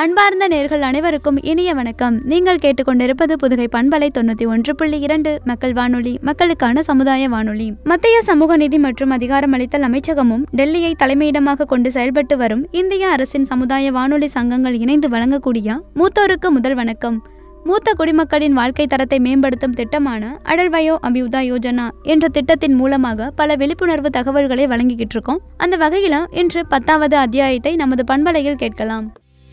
அன்பார்ந்த நேர்கள் அனைவருக்கும் இனிய வணக்கம் நீங்கள் கேட்டுக்கொண்டிருப்பது புதுகை பண்பலை தொண்ணூத்தி ஒன்று புள்ளி இரண்டு மக்கள் வானொலி மக்களுக்கான சமுதாய வானொலி மத்திய சமூக நீதி மற்றும் அதிகாரமளித்தல் அமைச்சகமும் டெல்லியை தலைமையிடமாக கொண்டு செயல்பட்டு வரும் இந்திய அரசின் சமுதாய வானொலி சங்கங்கள் இணைந்து வழங்கக்கூடிய மூத்தோருக்கு முதல் வணக்கம் மூத்த குடிமக்களின் வாழ்க்கை தரத்தை மேம்படுத்தும் திட்டமான அடல் வயோ அபியுதா யோஜனா என்ற திட்டத்தின் மூலமாக பல விழிப்புணர்வு தகவல்களை வழங்கிக்கிட்டு இருக்கோம் அந்த வகையில இன்று பத்தாவது அத்தியாயத்தை நமது பண்பலையில் கேட்கலாம்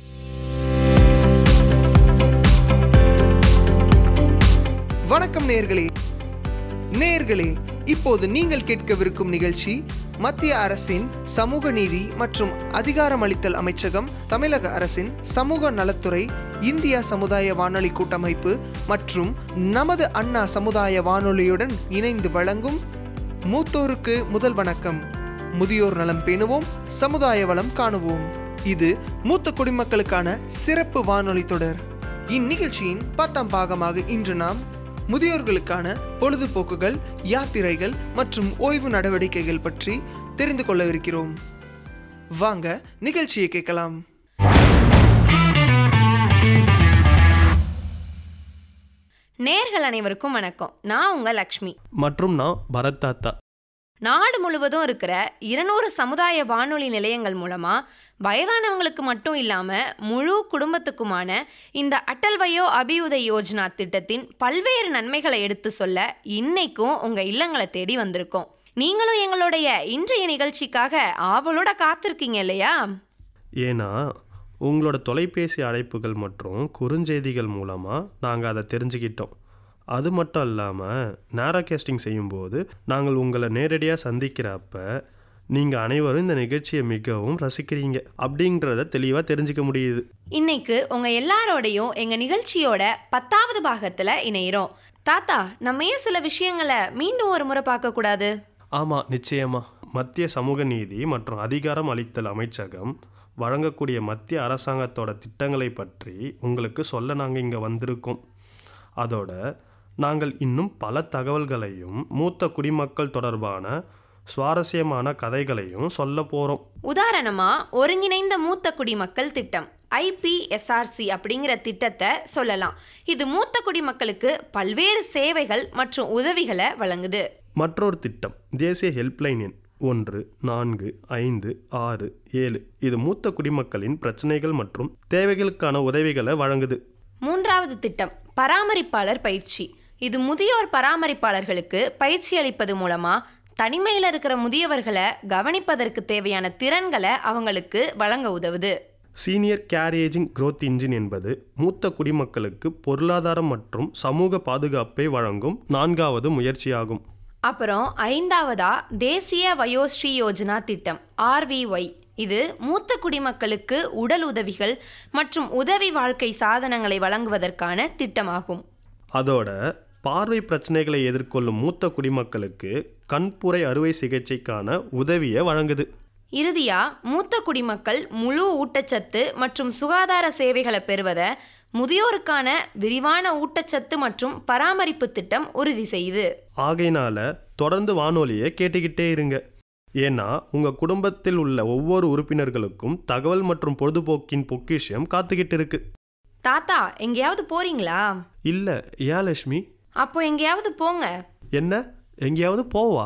வணக்கம் நேர்களே நேர்களே இப்போது நீங்கள் கேட்கவிருக்கும் நிகழ்ச்சி மத்திய அரசின் சமூக நீதி மற்றும் அதிகாரமளித்தல் அமைச்சகம் தமிழக அரசின் சமூக நலத்துறை இந்தியா சமுதாய வானொலி கூட்டமைப்பு மற்றும் நமது அண்ணா சமுதாய வானொலியுடன் இணைந்து வழங்கும் மூத்தோருக்கு முதல் வணக்கம் முதியோர் நலம் பேணுவோம் சமுதாய வளம் காணுவோம் இது மூத்த குடிமக்களுக்கான சிறப்பு வானொலி தொடர் இந்நிகழ்ச்சியின் பத்தாம் பாகமாக இன்று நாம் முதியோர்களுக்கான பொழுதுபோக்குகள் யாத்திரைகள் மற்றும் ஓய்வு நடவடிக்கைகள் பற்றி தெரிந்து கொள்ளவிருக்கிறோம் வாங்க நிகழ்ச்சியை கேட்கலாம் நேர்கள் அனைவருக்கும் வணக்கம் நான் உங்க லக்ஷ்மி மற்றும் நான் பரத் தாத்தா நாடு முழுவதும் இருக்கிற இருநூறு சமுதாய வானொலி நிலையங்கள் மூலமா வயதானவங்களுக்கு மட்டும் இல்லாம முழு குடும்பத்துக்குமான இந்த அட்டல் வயோ அபியுதய யோஜனா திட்டத்தின் பல்வேறு நன்மைகளை எடுத்து சொல்ல இன்னைக்கும் உங்க இல்லங்களை தேடி வந்திருக்கோம் நீங்களும் எங்களுடைய இன்றைய நிகழ்ச்சிக்காக ஆவலோட காத்திருக்கீங்க இல்லையா ஏன்னா உங்களோட தொலைபேசி அழைப்புகள் மற்றும் குறுஞ்செய்திகள் மூலமாக நாங்கள் அதை தெரிஞ்சுக்கிட்டோம் அது மட்டும் இல்லாமல் நேரோகேஸ்டிங் செய்யும்போது நாங்கள் உங்களை நேரடியாக சந்திக்கிறப்ப நீங்கள் அனைவரும் இந்த நிகழ்ச்சியை மிகவும் ரசிக்கிறீங்க அப்படின்றத தெளிவாக தெரிஞ்சுக்க முடியுது இன்னைக்கு உங்க எல்லாரோடையும் எங்க நிகழ்ச்சியோட பத்தாவது பாகத்துல இணையிறோம் தாத்தா நம்ம ஏன் சில விஷயங்களை மீண்டும் ஒரு முறை பார்க்க கூடாது ஆமாம் நிச்சயமாக மத்திய சமூக நீதி மற்றும் அதிகாரம் அளித்தல் அமைச்சகம் வழங்கக்கூடிய மத்திய அரசாங்கத்தோட திட்டங்களை பற்றி உங்களுக்கு சொல்ல நாங்கள் இங்கே வந்திருக்கோம் அதோட நாங்கள் இன்னும் பல தகவல்களையும் மூத்த குடிமக்கள் தொடர்பான சுவாரஸ்யமான கதைகளையும் சொல்ல போகிறோம் உதாரணமா ஒருங்கிணைந்த மூத்த குடிமக்கள் திட்டம் ஐபிஎஸ்ஆர்சி அப்படிங்கிற திட்டத்தை சொல்லலாம் இது மூத்த குடிமக்களுக்கு பல்வேறு சேவைகள் மற்றும் உதவிகளை வழங்குது மற்றொரு திட்டம் தேசிய ஹெல்ப்லைன் எண் ஒன்று நான்கு ஐந்து ஆறு ஏழு இது மூத்த குடிமக்களின் பிரச்சனைகள் மற்றும் தேவைகளுக்கான உதவிகளை வழங்குது மூன்றாவது திட்டம் பராமரிப்பாளர் பயிற்சி இது முதியோர் பராமரிப்பாளர்களுக்கு பயிற்சி அளிப்பது மூலமா தனிமையில் இருக்கிற முதியவர்களை கவனிப்பதற்கு தேவையான திறன்களை அவங்களுக்கு வழங்க உதவுது சீனியர் கேரேஜிங் growth இன்ஜின் என்பது மூத்த குடிமக்களுக்கு பொருளாதாரம் மற்றும் சமூக பாதுகாப்பை வழங்கும் நான்காவது முயற்சியாகும் அப்புறம் ஐந்தாவதா தேசிய வயோஸ்ரீ யோஜனா திட்டம் ஆர்விஒய் இது மூத்த குடிமக்களுக்கு உடல் உதவிகள் மற்றும் உதவி வாழ்க்கை சாதனங்களை வழங்குவதற்கான திட்டமாகும் அதோட பார்வை பிரச்சனைகளை எதிர்கொள்ளும் மூத்த குடிமக்களுக்கு கண்புரை அறுவை சிகிச்சைக்கான உதவியை வழங்குது இறுதியா மூத்த குடிமக்கள் முழு ஊட்டச்சத்து மற்றும் சுகாதார சேவைகளை பெறுவதை முதியோருக்கான விரிவான ஊட்டச்சத்து மற்றும் பராமரிப்பு திட்டம் உறுதி செய்யுது ஆகையினால தொடர்ந்து வானொலியை கேட்டுக்கிட்டே இருங்க ஏன்னா உங்கள் குடும்பத்தில் உள்ள ஒவ்வொரு உறுப்பினர்களுக்கும் தகவல் மற்றும் பொழுதுபோக்கின் பொக்கிஷம் காத்துக்கிட்டு இருக்கு தாத்தா எங்கேயாவது போறீங்களா இல்லை ஏன் லட்சுமி அப்போ எங்கேயாவது போங்க என்ன எங்கேயாவது போவா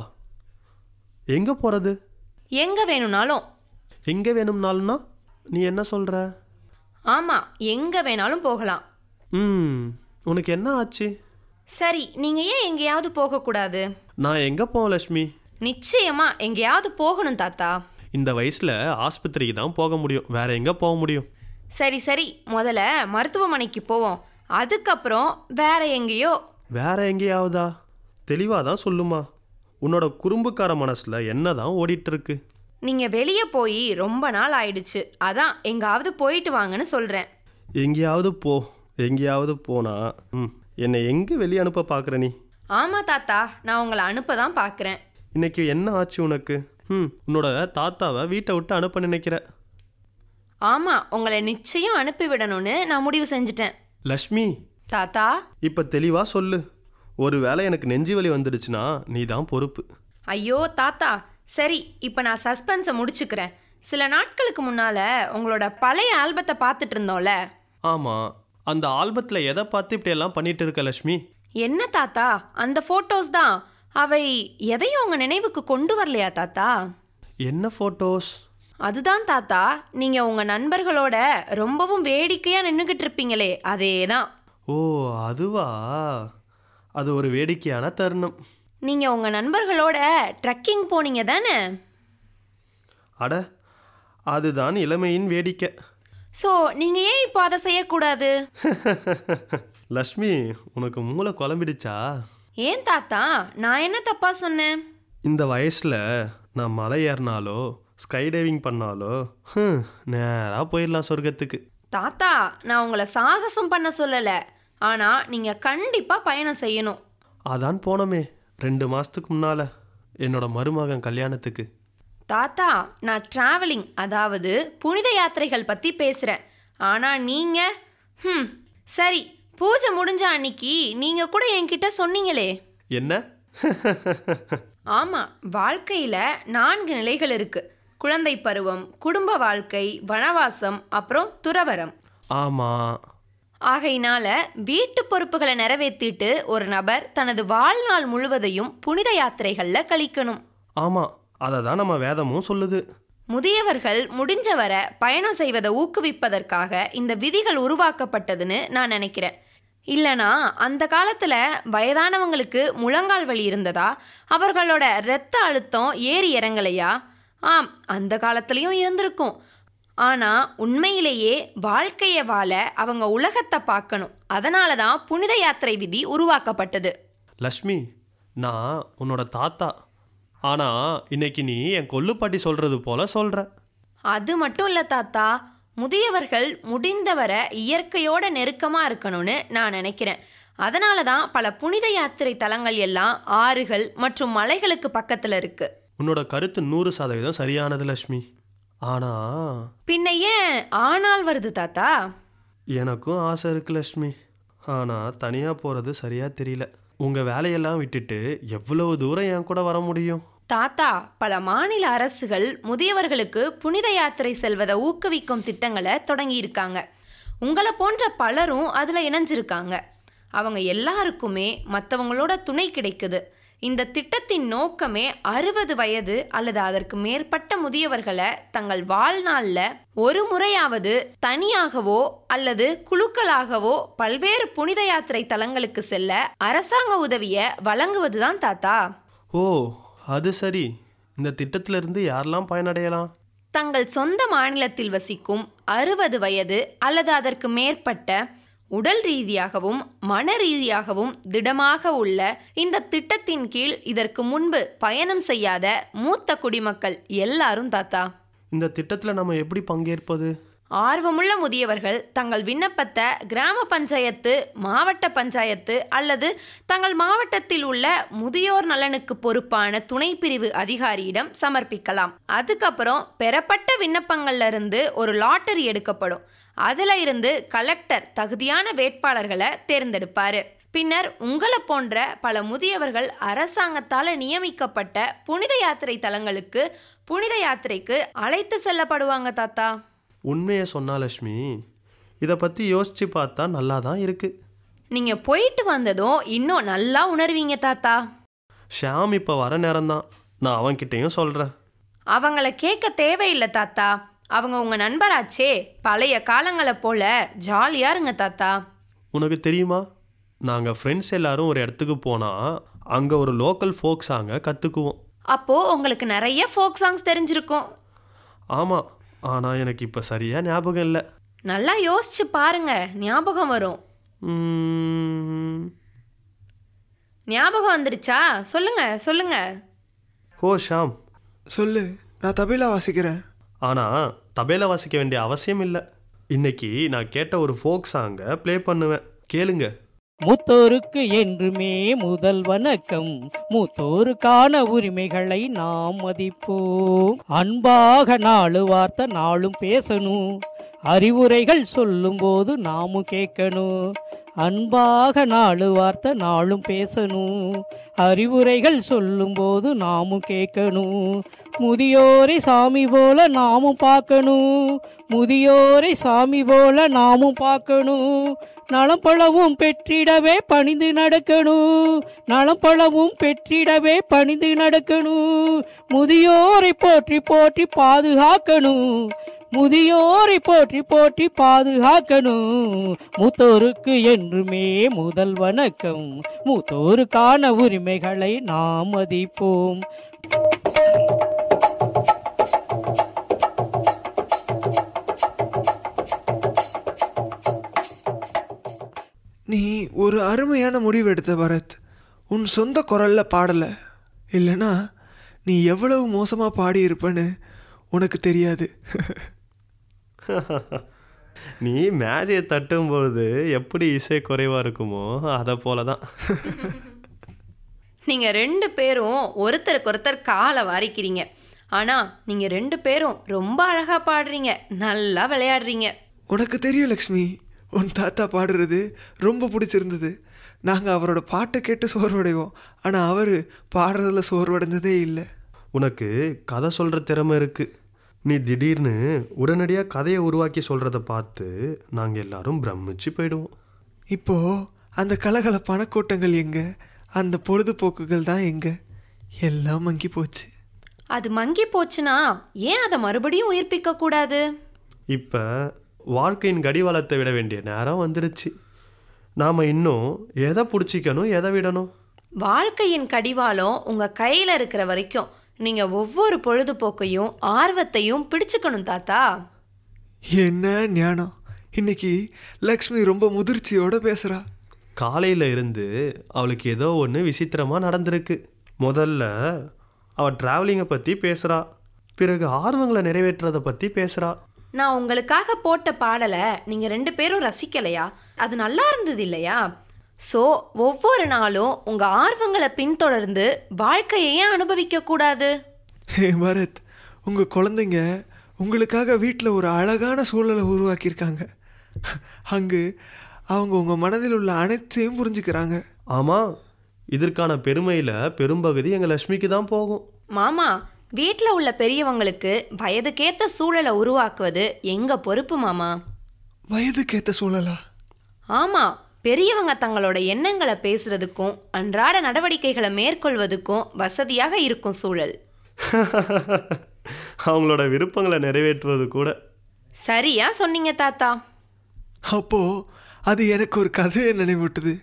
எங்கே போகிறது எங்க வேணும்னாலும் எங்கே வேணும்னாலும்னா நீ என்ன சொல்கிற ஆமா எங்க வேணாலும் போகலாம் ம் உனக்கு என்ன ஆச்சு சரி நீங்க ஏன் எங்கேயாவது போகக்கூடாது நான் எங்கே போவேன் லட்சுமி நிச்சயமா எங்கேயாவது போகணும் தாத்தா இந்த வயசில் ஆஸ்பத்திரிக்கு தான் போக முடியும் வேற எங்கே போக முடியும் சரி சரி முதல்ல மருத்துவமனைக்கு போவோம் அதுக்கப்புறம் வேற எங்கேயோ வேற எங்கேயாவதா தெளிவாக தான் சொல்லுமா உன்னோட குறும்புக்கார மனசில் என்ன தான் ஓடிட்டு இருக்கு நீங்க வெளியே போய் ரொம்ப நாள் ஆயிடுச்சு அதான் எங்காவது போயிட்டு வாங்கன்னு சொல்றேன் எங்கேயாவது போ எங்கேயாவது போனா ம் என்னை எங்கே வெளியே அனுப்ப பார்க்குற நீ ஆமா தாத்தா நான் உங்களை அனுப்ப தான் பார்க்குறேன் இன்னைக்கு என்ன ஆச்சு உனக்கு ம் உன்னோட தாத்தாவை வீட்டை விட்டு அனுப்ப நினைக்கிற ஆமா உங்களை நிச்சயம் அனுப்பி விடணும்னு நான் முடிவு செஞ்சுட்டேன் லக்ஷ்மி தாத்தா இப்போ தெளிவாக சொல்லு ஒருவேளை எனக்கு நெஞ்சு வலி வந்துடுச்சுன்னா நீ தான் பொறுப்பு ஐயோ தாத்தா சரி இப்போ நான் சஸ்பென்ஸை முடிச்சுக்கிறேன் சில நாட்களுக்கு முன்னால உங்களோட பழைய ஆல்பத்தை பார்த்துட்டு இருந்தோம்ல ஆமாம் அந்த ஆல்பத்தில் எதை பார்த்து இப்படியெல்லாம் பண்ணிட்டு இருக்க லக்ஷ்மி என்ன தாத்தா அந்த ஃபோட்டோஸ் தான் அவை எதையும் உங்க நினைவுக்கு கொண்டு வரலையா தாத்தா என்ன ஃபோட்டோஸ் அதுதான் தாத்தா நீங்க உங்க நண்பர்களோட ரொம்பவும் வேடிக்கையா நின்றுகிட்டு இருப்பீங்களே அதே தான் ஓ அதுவா அது ஒரு வேடிக்கையான தருணம் நீங்க உங்க நண்பர்களோட ட்ரெக்கிங் போனீங்க தானே அட அதுதான் இளமையின் வேடிக்கை ஸோ நீங்க ஏன் இப்போ அதை செய்யக்கூடாது லக்ஷ்மி உனக்கு மூளை குழம்பிடுச்சா ஏன் தாத்தா நான் என்ன தப்பா சொன்னேன் இந்த வயசில் நான் மலை ஏறினாலோ ஸ்கை டைவிங் பண்ணாலோ நேராக போயிடலாம் சொர்க்கத்துக்கு தாத்தா நான் உங்களை சாகசம் பண்ண சொல்லலை ஆனா நீங்க கண்டிப்பா பயணம் செய்யணும் அதான் போனோமே ரெண்டு மாதத்துக்கு முன்னால் என்னோட மருமகன் கல்யாணத்துக்கு தாத்தா நான் டிராவலிங் அதாவது புனித யாத்திரைகள் பத்தி பேசுறேன் ஆனா நீங்க ஹம் சரி பூஜை முடிஞ்ச அன்னைக்கு நீங்க கூட என்கிட்ட சொன்னீங்களே என்ன ஆமா வாழ்க்கையில நான்கு நிலைகள் இருக்கு குழந்தை பருவம் குடும்ப வாழ்க்கை வனவாசம் அப்புறம் துறவரம் ஆமாம் ஆகையினால வீட்டு பொறுப்புகளை நிறைவேற்றிட்டு ஒரு நபர் தனது வாழ்நாள் முழுவதையும் புனித யாத்திரைகள்ல கழிக்கணும் ஆமாம் அதை தான் நம்ம வேதமும் சொல்லுது முதியவர்கள் முடிஞ்ச வரை பயணம் செய்வதை ஊக்குவிப்பதற்காக இந்த விதிகள் உருவாக்கப்பட்டதுன்னு நான் நினைக்கிறேன் இல்லனா அந்த காலத்துல வயதானவங்களுக்கு முழங்கால் வலி இருந்ததா அவர்களோட இரத்த அழுத்தம் ஏறி இறங்கலையா ஆம் அந்த காலத்துலயும் இருந்திருக்கும் ஆனா உண்மையிலேயே வாழ்க்கையை வாழ அவங்க உலகத்தை பார்க்கணும் அதனால தான் புனித யாத்திரை விதி உருவாக்கப்பட்டது லக்ஷ்மி நான் உன்னோட தாத்தா ஆனால் இன்னைக்கு நீ என் கொல்லுப்பாட்டி சொல்கிறது போல சொல்கிற அது மட்டும் இல்லை தாத்தா முதியவர்கள் முடிந்தவரை இயற்கையோட நெருக்கமாக இருக்கணும்னு நான் நினைக்கிறேன் அதனால தான் பல புனித யாத்திரை தலங்கள் எல்லாம் ஆறுகள் மற்றும் மலைகளுக்கு பக்கத்தில் இருக்கு உன்னோட கருத்து நூறு சதவீதம் சரியானது லக்ஷ்மி ஆனால் பின்ன ஏன் ஆனால் வருது தாத்தா எனக்கும் ஆசை இருக்கு லக்ஷ்மி ஆனால் தனியாக போகிறது சரியாக தெரியல உங்கள் வேலையெல்லாம் விட்டுட்டு எவ்வளவு தூரம் என் கூட வர முடியும் தாத்தா பல மாநில அரசுகள் முதியவர்களுக்கு புனித யாத்திரை செல்வதை ஊக்குவிக்கும் திட்டங்களை தொடங்கியிருக்காங்க உங்களை போன்ற பலரும் அதில் இணைஞ்சிருக்காங்க அவங்க எல்லாருக்குமே மற்றவங்களோட துணை கிடைக்குது இந்த திட்டத்தின் நோக்கமே அறுபது வயது அல்லது அதற்கு மேற்பட்ட முதியவர்களை தங்கள் வாழ்நாளில் ஒரு முறையாவது தனியாகவோ அல்லது குழுக்களாகவோ பல்வேறு புனித யாத்திரை தலங்களுக்கு செல்ல அரசாங்க உதவியை வழங்குவதுதான் தாத்தா ஓ அது சரி இந்த திட்டத்திலிருந்து யாரெல்லாம் பயனடையலாம் தங்கள் சொந்த மாநிலத்தில் வசிக்கும் அறுபது வயது அல்லது அதற்கு மேற்பட்ட உடல் ரீதியாகவும் மன ரீதியாகவும் திடமாக உள்ள இந்த திட்டத்தின் கீழ் இதற்கு முன்பு பயணம் செய்யாத மூத்த குடிமக்கள் எல்லாரும் தாத்தா இந்த திட்டத்தில் நம்ம எப்படி பங்கேற்பது ஆர்வமுள்ள முதியவர்கள் தங்கள் விண்ணப்பத்தை கிராம பஞ்சாயத்து மாவட்ட பஞ்சாயத்து அல்லது தங்கள் மாவட்டத்தில் உள்ள முதியோர் நலனுக்கு பொறுப்பான துணை பிரிவு அதிகாரியிடம் சமர்ப்பிக்கலாம் அதுக்கப்புறம் பெறப்பட்ட விண்ணப்பங்கள்ல இருந்து ஒரு லாட்டரி எடுக்கப்படும் அதுல இருந்து கலெக்டர் தகுதியான வேட்பாளர்களை தேர்ந்தெடுப்பாரு பின்னர் உங்களை போன்ற பல முதியவர்கள் அரசாங்கத்தால் நியமிக்கப்பட்ட புனித யாத்திரை தலங்களுக்கு புனித யாத்திரைக்கு அழைத்து செல்லப்படுவாங்க தாத்தா உண்மையை சொன்னா லக்ஷ்மி இதை பற்றி யோசித்து பார்த்தா நல்லா தான் இருக்குது நீங்க போயிட்டு வந்ததும் இன்னும் நல்லா உணர்வீங்க தாத்தா ஷியாம் இப்போ வர நேரம்தான் நான் அவன்கிட்டயும் சொல்கிறேன் அவங்கள கேட்க தேவையில்லை தாத்தா அவங்க உங்க நண்பராச்சே பழைய காலங்களை போல ஜாலியா இருங்க தாத்தா உனக்கு தெரியுமா நாங்கள் ஃப்ரெண்ட்ஸ் எல்லாரும் ஒரு இடத்துக்கு போனால் அங்கே ஒரு லோக்கல் ஃபோக் சாங்கை கற்றுக்குவோம் அப்போ உங்களுக்கு நிறைய ஃபோக் சாங்ஸ் தெரிஞ்சிருக்கும் ஆமாம் ஆனால் எனக்கு இப்போ சரியாக ஞாபகம் இல்லை நல்லா யோசிச்சு பாருங்க ஞாபகம் வரும் உம், ஞாபகம் வந்துருச்சா சொல்லுங்க சொல்லுங்க ஓ ஷாம் சொல்லு நான் தபேலா வாசிக்கிறேன் ஆனால் தபேலா வாசிக்க வேண்டிய அவசியம் இல்லை இன்னைக்கு நான் கேட்ட ஒரு ஃபோக் சாங்கை ப்ளே பண்ணுவேன் கேளுங்க மூத்தோருக்கு என்றுமே முதல் வணக்கம் மூத்தோருக்கான உரிமைகளை நாம் மதிப்போம் அன்பாக நாலு வார்த்தை நாளும் பேசணும் அறிவுரைகள் சொல்லும்போது நாமும் கேட்கணும் அன்பாக நாலு வார்த்தை நாளும் பேசணும் அறிவுரைகள் சொல்லும்போது நாமும் கேட்கணும் முதியோரை சாமி போல நாமும் பார்க்கணும் முதியோரை சாமி போல நாமும் பார்க்கணும் நலம் பலவும் பெற்றிடவே பணிந்து நடக்கணும் நலம் பலவும் பெற்றிடவே பணிந்து நடக்கணும் முதியோரை போற்றி போற்றி பாதுகாக்கணும் முதியோரை போற்றி போற்றி பாதுகாக்கணும் மூத்தோருக்கு என்றுமே முதல் வணக்கம் மூத்தோருக்கான உரிமைகளை நாம் மதிப்போம் நீ ஒரு அருமையான முடிவு எடுத்த பரத் உன் சொந்த குரல்ல பாடல இல்லைனா நீ எவ்வளவு மோசமா பாடியிருப்பன்னு உனக்கு தெரியாது நீ மேஜையை தட்டும் பொழுது எப்படி இசை குறைவாக இருக்குமோ அதை போல தான் நீங்க ரெண்டு பேரும் ஒருத்தருக்கு ஒருத்தர் காலை வாரிக்கிறீங்க ஆனா நீங்க ரெண்டு பேரும் ரொம்ப அழகா பாடுறீங்க நல்லா விளையாடுறீங்க உனக்கு தெரியும் லக்ஷ்மி உன் தாத்தா பாடுறது ரொம்ப பிடிச்சிருந்தது நாங்கள் அவரோட பாட்டை கேட்டு சோர்வடைவோம் ஆனால் அவர் பாடுறதுல சோர்வடைஞ்சதே இல்லை உனக்கு கதை சொல்கிற திறமை இருக்குது நீ திடீர்னு உடனடியாக கதையை உருவாக்கி சொல்கிறத பார்த்து நாங்கள் எல்லாரும் பிரமிச்சு போயிடுவோம் இப்போ அந்த கலகலப்பான கூட்டங்கள் எங்க அந்த பொழுதுபோக்குகள் தான் எங்க எல்லாம் மங்கி போச்சு அது மங்கி போச்சுன்னா ஏன் அதை மறுபடியும் உயிர்ப்பிக்க கூடாது இப்போ வாழ்க்கையின் கடிவாளத்தை விட வேண்டிய நேரம் வந்துடுச்சு நாம் இன்னும் எதை பிடிச்சிக்கணும் எதை விடணும் வாழ்க்கையின் கடிவாளம் உங்க கையில இருக்கிற வரைக்கும் நீங்க ஒவ்வொரு பொழுதுபோக்கையும் ஆர்வத்தையும் பிடிச்சுக்கணும் தாத்தா என்ன ஞானம் இன்னைக்கு லக்ஷ்மி ரொம்ப முதிர்ச்சியோட பேசுறா காலையில் இருந்து அவளுக்கு ஏதோ ஒன்று விசித்திரமாக நடந்திருக்கு முதல்ல அவள் ட்ராவலிங்கை பற்றி பேசுகிறா பிறகு ஆர்வங்களை நிறைவேற்றுறதை பற்றி பேசுகிறா நான் உங்களுக்காக போட்ட பாடலை நீங்க ரெண்டு பேரும் ரசிக்கலையா அது நல்லா இருந்தது இல்லையா ஸோ ஒவ்வொரு நாளும் உங்க ஆர்வங்களை பின்தொடர்ந்து வாழ்க்கையே அனுபவிக்க கூடாது ஹே பரத் உங்க குழந்தைங்க உங்களுக்காக வீட்டில் ஒரு அழகான சூழலை உருவாக்கியிருக்காங்க அங்கு அவங்க உங்க மனதில் உள்ள அனைத்தையும் புரிஞ்சுக்கிறாங்க ஆமாம் இதற்கான பெருமையில் பெரும்பகுதி எங்கள் லக்ஷ்மிக்கு தான் போகும் மாமா வீட்டில் உள்ள பெரியவங்களுக்கு வயதுக்கேத்த சூழலை உருவாக்குவது எங்க பொறுப்பு மாமா வயதுக்கேத்த சூழலா ஆமா பெரியவங்க தங்களோட எண்ணங்களை பேசுறதுக்கும் அன்றாட நடவடிக்கைகளை மேற்கொள்வதுக்கும் வசதியாக இருக்கும் சூழல் அவங்களோட விருப்பங்களை நிறைவேற்றுவது கூட சரியா சொன்னீங்க தாத்தா அப்போ அது எனக்கு ஒரு கதையை நினைவூட்டுது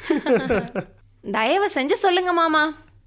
தயவு செஞ்சு சொல்லுங்க மாமா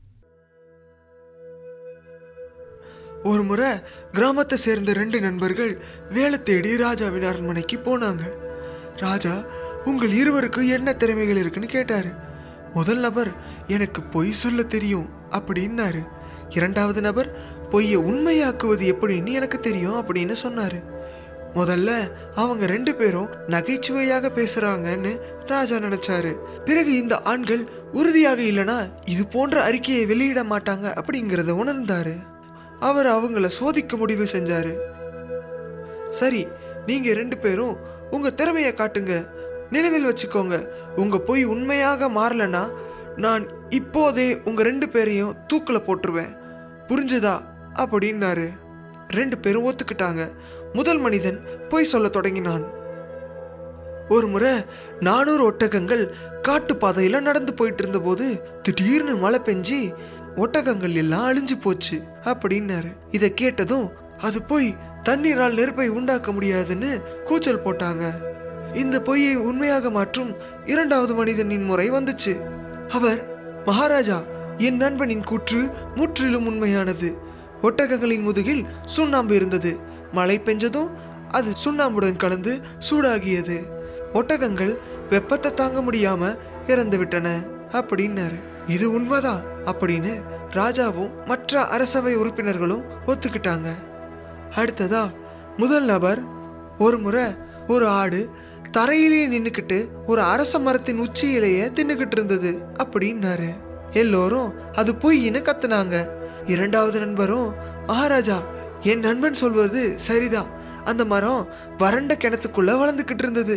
ஒரு முறை கிராமத்தை சேர்ந்த ரெண்டு நண்பர்கள் வேலை தேடி ராஜாவின் அரண்மனைக்கு போனாங்க ராஜா உங்கள் இருவருக்கும் என்ன திறமைகள் இருக்குன்னு கேட்டாரு முதல் நபர் எனக்கு பொய் சொல்ல தெரியும் அப்படின்னாரு இரண்டாவது நபர் பொய்யை உண்மையாக்குவது எப்படின்னு எனக்கு தெரியும் அப்படின்னு சொன்னாரு முதல்ல அவங்க ரெண்டு பேரும் நகைச்சுவையாக பேசுறாங்கன்னு ராஜா நினைச்சாரு பிறகு இந்த ஆண்கள் உறுதியாக இல்லனா இது போன்ற அறிக்கையை வெளியிட மாட்டாங்க அப்படிங்கிறத உணர்ந்தாரு அவர் அவங்கள சோதிக்க முடிவு செஞ்சாரு சரி நீங்க ரெண்டு பேரும் உங்க திறமையை காட்டுங்க நினைவில் வச்சுக்கோங்க உங்க பொய் உண்மையாக மாறலனா நான் இப்போதே உங்க ரெண்டு பேரையும் தூக்குல போட்டுருவேன் புரிஞ்சுதா அப்படின்னாரு ரெண்டு பேரும் ஒத்துக்கிட்டாங்க முதல் மனிதன் பொய் சொல்ல தொடங்கினான் ஒரு முறை நானூறு ஒட்டகங்கள் காட்டுப்பாதையில நடந்து போயிட்டு இருந்தபோது திடீர்னு மழை பெஞ்சு ஒட்டகங்கள் எல்லாம் அழிஞ்சு போச்சு அப்படின்னாரு இதை கேட்டதும் அது போய் தண்ணீரால் நெருப்பை உண்டாக்க முடியாதுன்னு கூச்சல் போட்டாங்க இந்த பொய்யை உண்மையாக மாற்றும் இரண்டாவது மனிதனின் முறை வந்துச்சு அவர் மகாராஜா என் நண்பனின் கூற்று முற்றிலும் உண்மையானது ஒட்டகங்களின் முதுகில் சுண்ணாம்பு இருந்தது மழை பெஞ்சதும் அது சுண்ணாம்புடன் கலந்து சூடாகியது ஒட்டகங்கள் வெப்பத்தை தாங்க முடியாம இறந்து விட்டன அப்படின்னாரு இது உண்மைதான் அப்படின்னு ராஜாவும் மற்ற அரசவை உறுப்பினர்களும் ஒத்துக்கிட்டாங்க அடுத்ததா முதல் நபர் ஒரு முறை ஒரு ஆடு தரையிலேயே நின்னுக்கிட்டு ஒரு அரச மரத்தின் உச்சியிலேயே தின்னுக்கிட்டு இருந்தது அப்படின்னாரு எல்லோரும் அது பொய்ன்னு கத்துனாங்க இரண்டாவது நண்பரும் மகாராஜா என் நண்பன் சொல்வது சரிதான் அந்த மரம் வறண்ட கிணத்துக்குள்ள வளர்ந்துக்கிட்டு இருந்தது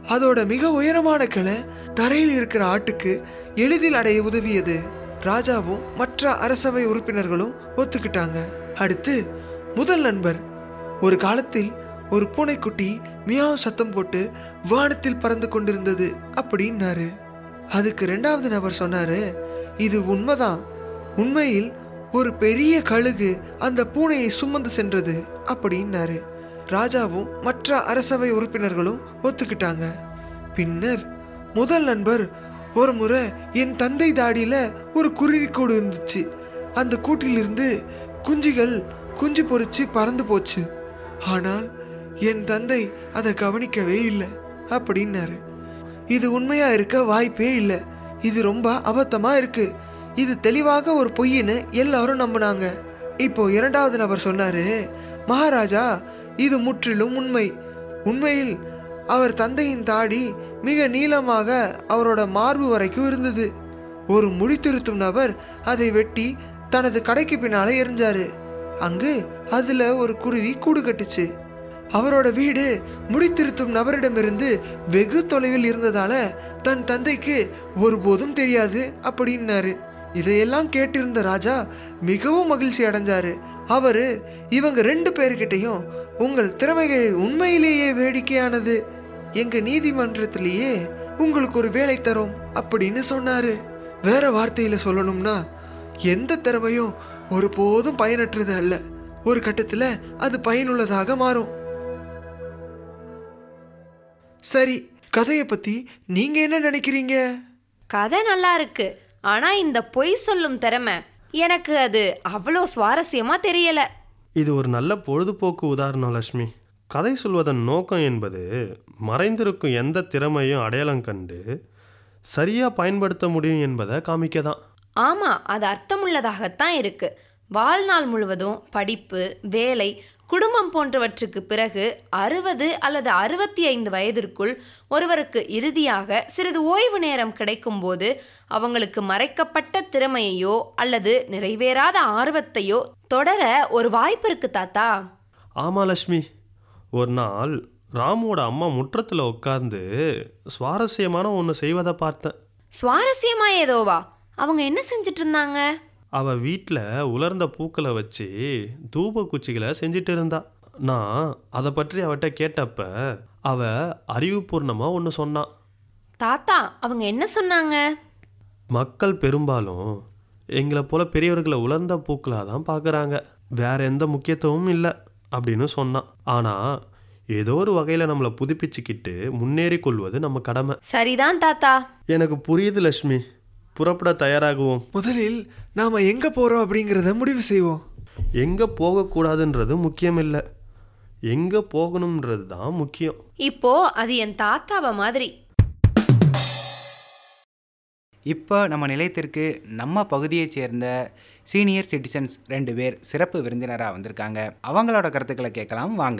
அதோட மிக உயரமான கிளை தரையில் இருக்கிற ஆட்டுக்கு எளிதில் அடைய உதவியது ராஜாவும் மற்ற அரசவை உறுப்பினர்களும் ஒத்துக்கிட்டாங்க அடுத்து முதல் நண்பர் ஒரு காலத்தில் ஒரு பூனைக்குட்டி மியாவும் சத்தம் போட்டு வானத்தில் பறந்து கொண்டிருந்தது அப்படின்னாரு அதுக்கு ரெண்டாவது நபர் சொன்னாரு இது உண்மைதான் உண்மையில் ஒரு பெரிய கழுகு அந்த பூனையை சுமந்து சென்றது அப்படின்னாரு ராஜாவும் மற்ற அரசவை உறுப்பினர்களும் ஒத்துக்கிட்டாங்க பின்னர் முதல் நண்பர் ஒரு முறை என் தந்தை தாடியில ஒரு குருவி கூடு இருந்துச்சு அந்த கூட்டிலிருந்து குஞ்சுகள் குஞ்சு பொறிச்சு பறந்து போச்சு ஆனால் என் தந்தை அதை கவனிக்கவே இல்லை அப்படின்னாரு இது உண்மையா இருக்க வாய்ப்பே இல்லை இது ரொம்ப அபத்தமா இருக்கு இது தெளிவாக ஒரு பொய்ன்னு எல்லாரும் நம்பினாங்க இப்போ இரண்டாவது நபர் சொன்னாரு மகாராஜா இது முற்றிலும் உண்மை உண்மையில் அவர் தந்தையின் தாடி மிக நீளமாக அவரோட மார்பு வரைக்கும் இருந்தது ஒரு முடி திருத்தும் நபர் அதை வெட்டி தனது கடைக்கு பின்னால எரிஞ்சாரு அங்கு அதுல ஒரு குருவி கூடு கட்டுச்சு அவரோட வீடு முடித்திருத்தும் நபரிடமிருந்து வெகு தொலைவில் இருந்ததால தன் தந்தைக்கு ஒருபோதும் தெரியாது அப்படின்னாரு இதையெல்லாம் கேட்டிருந்த ராஜா மிகவும் மகிழ்ச்சி அடைஞ்சாரு அவரு இவங்க ரெண்டு பேர்கிட்டையும் உங்கள் திறமைகள் உண்மையிலேயே வேடிக்கையானது எங்க நீதிமன்றத்திலேயே உங்களுக்கு ஒரு வேலை தரோம் அப்படின்னு சொன்னாரு வேற வார்த்தையில சொல்லணும்னா எந்த திறமையும் ஒருபோதும் பயனற்றது அல்ல ஒரு கட்டத்துல அது பயனுள்ளதாக மாறும் சரி கதையை பத்தி நீங்க என்ன நினைக்கிறீங்க கதை நல்லா இருக்கு ஆனா இந்த பொய் சொல்லும் திறமை எனக்கு அது அவ்வளோ சுவாரஸ்யமா தெரியல இது ஒரு நல்ல பொழுதுபோக்கு உதாரணம் லட்சுமி கதை சொல்வதன் நோக்கம் என்பது மறைந்திருக்கும் எந்த திறமையும் அடையாளம் கண்டு சரியாக பயன்படுத்த முடியும் என்பதை காமிக்க தான் ஆமா அது அர்த்தமுள்ளதாகத்தான் இருக்கு வாழ்நாள் முழுவதும் படிப்பு வேலை குடும்பம் போன்றவற்றுக்கு பிறகு அறுபது அல்லது அறுபத்தி ஐந்து வயதிற்குள் ஒருவருக்கு இறுதியாக சிறிது ஓய்வு நேரம் கிடைக்கும்போது அவங்களுக்கு மறைக்கப்பட்ட திறமையையோ அல்லது நிறைவேறாத ஆர்வத்தையோ தொடர ஒரு வாய்ப்பு இருக்கு தாத்தா ஆமாம் லட்சுமி ஒரு நாள் ராமுவோட அம்மா முற்றத்தில் உட்கார்ந்து சுவாரஸ்யமான ஒன்று செய்வதை பார்த்தேன் சுவாரஸ்யமா ஏதோவா அவங்க என்ன செஞ்சுட்டு இருந்தாங்க அவ வீட்டில் உலர்ந்த பூக்களை வச்சு தூப குச்சிகளை செஞ்சுட்டு இருந்தா நான் அதை பற்றி அவட்ட கேட்டப்ப அவ அறிவுபூர்ணமாக ஒன்று சொன்னான் தாத்தா அவங்க என்ன சொன்னாங்க மக்கள் பெரும்பாலும் எங்களை போல பெரியவர்களை உலர்ந்த பூக்களாக தான் பார்க்குறாங்க வேற எந்த முக்கியத்துவமும் இல்லை அப்படின்னு சொன்னான் ஆனால் ஏதோ ஒரு வகையில் நம்மளை புதுப்பிச்சுக்கிட்டு முன்னேறி கொள்வது நம்ம கடமை சரிதான் தாத்தா எனக்கு புரியுது லட்சுமி புறப்பட தயாராகுவோம் முதலில் நாம எங்க போறோம் அப்படிங்கிறத முடிவு செய்வோம் எங்கே போகக்கூடாதுன்றது முக்கியம் இல்லை எங்கே போகணுன்றது தான் முக்கியம் இப்போ அது என் தாத்தாவை மாதிரி இப்போ நம்ம நிலையத்திற்கு நம்ம பகுதியைச் சேர்ந்த சீனியர் சிட்டிசன்ஸ் ரெண்டு பேர் சிறப்பு விருந்தினராக வந்திருக்காங்க அவங்களோட கருத்துக்களை கேட்கலாம் வாங்க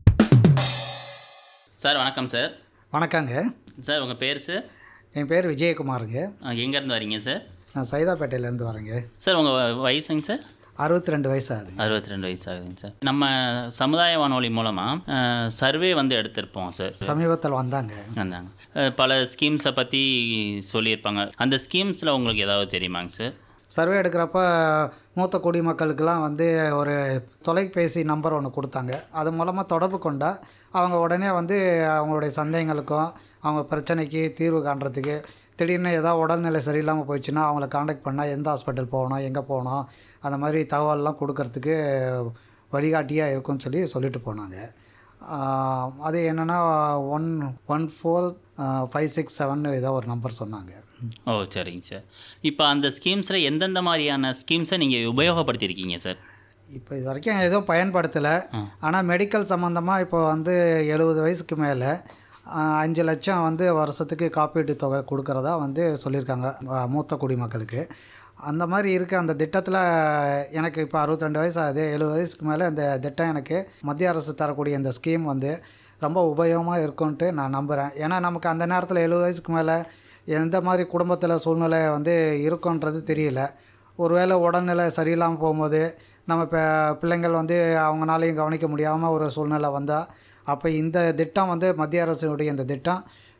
சார் வணக்கம் சார் வணக்கங்க சார் உங்கள் பேர் சார் என் பேர் விஜயகுமாருங்க எங்கேருந்து வரீங்க சார் நான் சைதாப்பேட்டையிலேருந்து வரேங்க சார் உங்கள் வயசுங்க சார் அறுபத்தி ரெண்டு வயசு ஆகுது அறுபத்தி ரெண்டு வயசு ஆகுதுங்க சார் நம்ம சமுதாய வானொலி மூலமாக சர்வே வந்து எடுத்திருப்போம் சார் சமீபத்தில் வந்தாங்க வந்தாங்க அஹ், பல ஸ்கீம்ஸை பற்றி சொல்லியிருப்பாங்க அந்த ஸ்கீம்ஸில் உங்களுக்கு ஏதாவது தெரியுமாங்க சார் சர்வே எடுக்கிறப்ப மூத்த குடிமக்களுக்கெல்லாம் வந்து ஒரு தொலைபேசி நம்பர் ஒன்று கொடுத்தாங்க அது மூலமாக தொடர்பு கொண்டா அவங்க உடனே வந்து அவங்களுடைய சந்தேகங்களுக்கும் அவங்க பிரச்சனைக்கு தீர்வு காண்றதுக்கு திடீர்னு ஏதாவது உடல்நிலை சரியில்லாமல் போயிடுச்சுன்னா அவங்கள காண்டாக்ட் பண்ணால் எந்த ஹாஸ்பிட்டல் போகணும் எங்கே போகணும் அந்த மாதிரி தகவல்லாம் கொடுக்கறதுக்கு வழிகாட்டியாக இருக்கும்னு சொல்லி சொல்லிட்டு போனாங்க ஆஹ் அது என்னென்னா one one four five six seven ஏதோ ஒரு நம்பர் சொன்னாங்க ஓ சரிங்க சார் இப்போ அந்த ஸ்கீம்ஸில் எந்தெந்த மாதிரியான ஸ்கீம்ஸை நீங்கள் உபயோகப்படுத்தியிருக்கீங்க சார் இப்போ இது வரைக்கும் எதுவும் பயன்படுத்தலை ஆனால் மெடிக்கல் சம்மந்தமாக இப்போ வந்து எழுபது வயசுக்கு மேலே அஞ்சு லட்சம் வந்து வருஷத்துக்கு காப்பீட்டு தொகை கொடுக்கறதா வந்து சொல்லியிருக்காங்க ஆ, மூத்த குடிமக்களுக்கு அந்த மாதிரி இருக்க அந்த திட்டத்தில் எனக்கு இப்போ அறுபத்திரெண்டு வயசு ஆகுது எழுபது வயசுக்கு மேலே இந்த திட்டம் எனக்கு மத்திய அரசு தரக்கூடிய இந்த ஸ்கீம் வந்து ரொம்ப உபயோகமாக இருக்கும்ன்ட்டு நான் நம்புகிறேன் ஏன்னா நமக்கு அந்த நேரத்தில் எழுபது வயசுக்கு மேலே எந்த மாதிரி குடும்பத்தில் சூழ்நிலை வந்து இருக்குன்றது தெரியல ஒருவேளை உடல்நிலை சரியில்லாமல் போகும்போது நம்ம இப்போ பிள்ளைங்கள் வந்து அவங்களாலையும் கவனிக்க முடியாமல் ஒரு சூழ்நிலை வந்தால் அப்போ இந்த திட்டம் வந்து மத்திய அரசுடைய இந்த திட்டம்